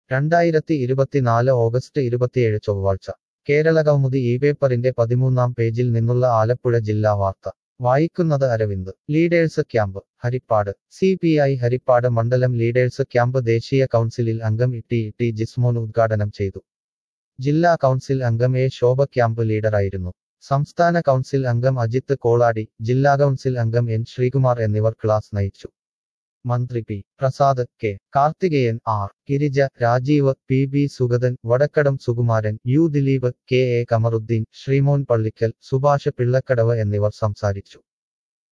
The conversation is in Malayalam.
രണ്ടായിരത്തി ഇരുപത്തിനാല് ഓഗസ്റ്റ് ഇരുപത്തിയേഴ് ചൊവ്വാഴ്ച കേരളകൗമുദി ഈ പേപ്പറിന്റെ പതിമൂന്നാം പേജിൽ നിന്നുള്ള ആലപ്പുഴ ജില്ലാ വാർത്ത വായിക്കുന്നത് Aravind leaders camp Haripad C P I Haripad മണ്ഡലം ലീഡേഴ്സ് ക്യാമ്പ് ദേശീയ കൗൺസിലിൽ അംഗം ഇട്ടി ഇട്ടി ജിസ്മോൻ ഉദ്ഘാടനം ചെയ്തു ജില്ലാ കൗൺസിൽ അംഗം എ ശോഭ ക്യാമ്പ് ലീഡറായിരുന്നു സംസ്ഥാന കൗൺസിൽ അംഗം അജിത്ത് കോളാടി ജില്ലാ കൗൺസിൽ അംഗം എൻ ശ്രീകുമാർ എന്നിവർ ക്ലാസ് നയിച്ചു മന്ത്രി P Prasad K Karthikeyan R Girija Rajeev P B Sugathan Vadakkadam Sukumaran U Dileep K A Kamaruddin Sreemon Pallikkal Subhash Pillakkadavu എന്നിവർ സംസാരിച്ചു